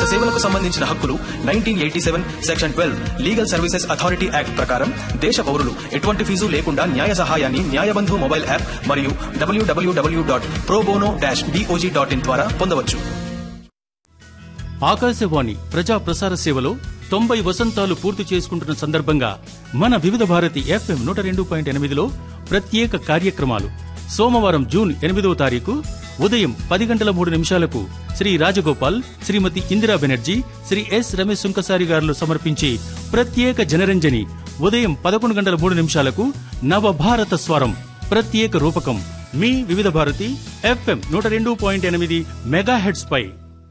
సేవలకు సంబంధించిన హక్కులు nineteen eighty seven section twelve legal services authority act ప్రకారం దేశ పౌరులు ఎటువంటి ఫీజు లేకుండా న్యాయ సహాయాన్ని న్యాయబంధు మొబైల్ యాప్ మరియు WWW dot probono dash DOJ dot in ద్వారా పొందవచ్చు ఆకాశవాణి ప్రజా ప్రసార సేవలో తొంభై వసంతాలు పూర్తి చేసుకుంటున్న సందర్భంగా మన వివిధ భారతి ఎఫ్ఎం నూట రెండు పాయింట్ ఎనిమిదిలో ప్రత్యేక కార్యక్రమాలు సోమవారం జూన్ ఎనిమిదవ తారీఖు ఉదయం పది గంటల మూడు నిమిషాలకు శ్రీ రాజగోపాల్ శ్రీమతి ఇందిరా బెనర్జీ శ్రీ ఎస్ రమేష్ సుంకసారి గారు సమర్పించే ప్రత్యేక జనరంజని ఉదయం పదకొండు గంటల మూడు నిమిషాలకు నవభారత స్వరం ప్రత్యేక రూపకం మీ వివిధ భారతి ఎఫ్ఎం నూట రెండు పాయింట్ ఎనిమిది మెగా హెడ్స్ పై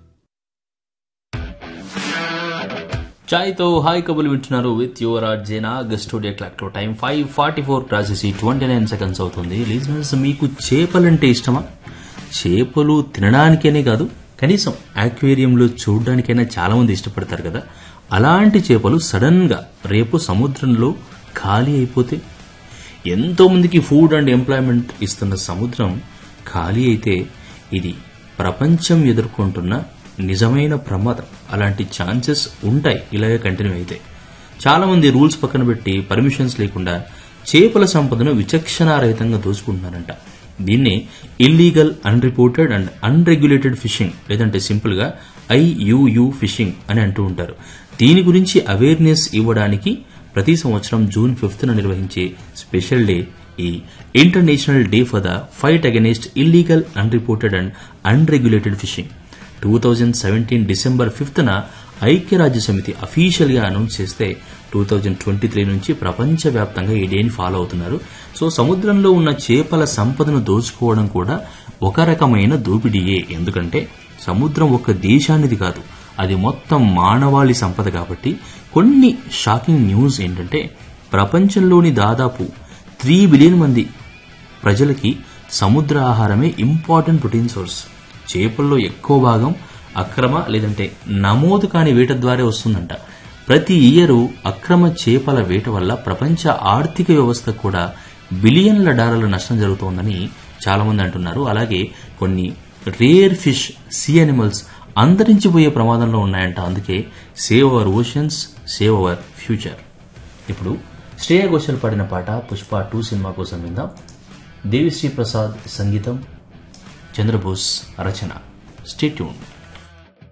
చాయ్తో హాయ్ కబులు వింటున్నారు విత్ యువర్ ఆర్జేనా స్టూడియో క్లాక్ లో time five forty four crosses twenty nine seconds అవుతుంది లిజనర్స్ మీకు చేపలంటే ఇష్టమా చేపలు తినడానికేనే కాదు కనీసం ఆక్వేరియంలో చూడడానికైనా చాలా మంది ఇష్టపడతారు కదా అలాంటి చేపలు సడన్ గా రేపు సముద్రంలో ఖాళీ అయిపోతే ఎంతో మందికి ఫుడ్ అండ్ ఎంప్లాయ్మెంట్ ఇస్తున్న సముద్రం ఖాళీ అయితే ఇది ప్రపంచం ఎదుర్కొంటున్న నిజమైన ప్రమాదం అలాంటి ఛాన్సెస్ ఉంటాయి ఇలాగే కంటిన్యూ అయితే చాలా మంది రూల్స్ పక్కన పెట్టి పర్మిషన్స్ లేకుండా చేపల సంపదను విచక్షణారహితంగా దోచుకుంటున్నారంట దీన్ని illegal unreported and unregulated fishing లేదంటే సింపుల్ గా ఐయుయు ఫిషింగ్ అని అంటూ ఉంటారు దీని గురించి అవేర్నెస్ ఇవ్వడానికి ప్రతి సంవత్సరం జూన్ ఫిఫ్త్ నిర్వహించే స్పెషల్ డే ఈ international day for the fight against illegal unreported and unregulated fishing two thousand seventeen December ఫిఫ్త్న ఐక్యరాజ్య సమితి అఫీషియల్ గా అనౌన్స్ చేస్తే టూ థౌజండ్ ట్వంటీ త్రీ నుంచి ప్రపంచవ్యాప్తంగా ఈ డేని ఫాలో అవుతున్నారు సో సముద్రంలో ఉన్న చేపల సంపదను దోచుకోవడం కూడా ఒక రకమైన దోపిడీయే ఎందుకంటే సముద్రం ఒక దేశానిది కాదు అది మొత్తం మానవాళి సంపద కాబట్టి కొన్ని షాకింగ్ న్యూస్ ఏంటంటే ప్రపంచంలోని దాదాపు త్రీ బిలియన్ మంది ప్రజలకి సముద్ర ఆహారమే ఇంపార్టెంట్ ప్రోటీన్ సోర్స్ చేపల్లో ఎక్కువ భాగం అక్రమ లేదంటే నమోదు కాని వేట ద్వారా వస్తుందంట ప్రతి ఇయర్ అక్రమ చేపల వేట వల్ల ప్రపంచ ఆర్థిక వ్యవస్థ కూడా బిలియన్ల డాలర్ల నష్టం జరుగుతోందని చాలా మంది అంటున్నారు అలాగే కొన్ని రేర్ ఫిష్ సీ అనిమల్స్ అంతరించిపోయే ప్రమాదంలో ఉన్నాయంట అందుకే save our oceans save our future ఇప్పుడు శ్రేయ ఘోషల్ పాడిన పాట పుష్ప టూ సినిమా కోసం విందాం దేవిశ్రీ ప్రసాద్ సంగీతం చంద్రబోస్ రచన స్టేట్యూన్